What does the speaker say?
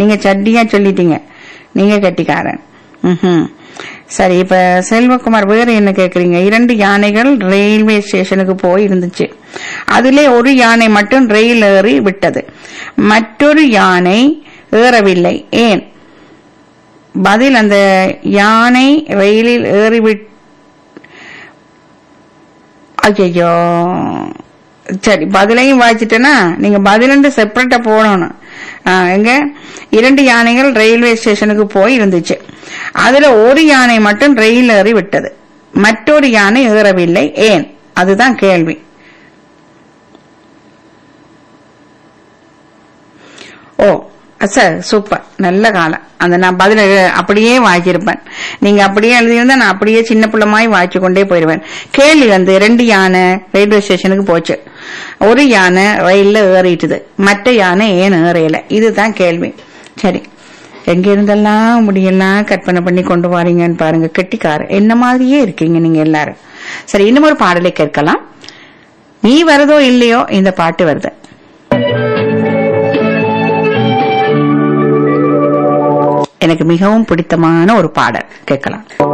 நீங்க சட்டியா சொல்லிட்டீங்க நீங்க கட்டிக்காரன் ம்ஹும். சரி இப்ப செல்வகுமார் வேற என்ன கேக்குறீங்க இரண்டு யானைகள் ரயில்வே ஸ்டேஷனுக்கு போய் இருந்துச்சு அதிலே ஒரு யானை மட்டும் ரயில் ஏறி விட்டது மற்றொரு யானை ஏறவில்லை ஏன் பதில் அந்த யானை ரயிலில் ஏறிவிட் ஐயோ சரி பதிலையும் வாய்ச்சிட்டேன்னா நீங்க பதிலண்டு செப்பரேட்டா போடணும் ஆ, எங்க இரண்டு யானைகள் ரயில்வே ஸ்டேஷனுக்கு போய் இருந்துச்சு அதுல ஒரு யானை மட்டும் ரயில் ஏறி விட்டது மற்றொரு யானை ஏறவில்லை ஏன் அதுதான் கேள்வி ஓ சார் சூப்பர் நல்ல காலம் அந்த நான் பதில அப்படியே வாய்ச்சிருப்பேன் நீங்க அப்படியே எழுதியிருந்தா நான் அப்படியே சின்ன பிள்ளைமாய் வாய்ச்சி கொண்டே போயிடுவேன் கேள்வி வந்து ரெண்டு யானை ரயில்வே ஸ்டேஷனுக்கு போச்சு ஒரு யானை ரயில்ல ஏறிட்டுது மற்ற யானை ஏன் ஏறையல இதுதான் கேள்வி சரி எங்க இருந்தெல்லாம் முடியெல்லாம் கற்பனை பண்ணி கொண்டு வாரீங்கன்னு பாருங்க கெட்டிக்காரு என்ன மாதிரியே இருக்கீங்க நீங்க எல்லாரும் சரி இன்னும் ஒரு பாடலை கேட்கலாம் நீ வருதோ இல்லையோ இந்த பாட்டு வருது எனக்கு மிகவும் பிடித்தமான ஒரு பாடல் கேட்கலாம்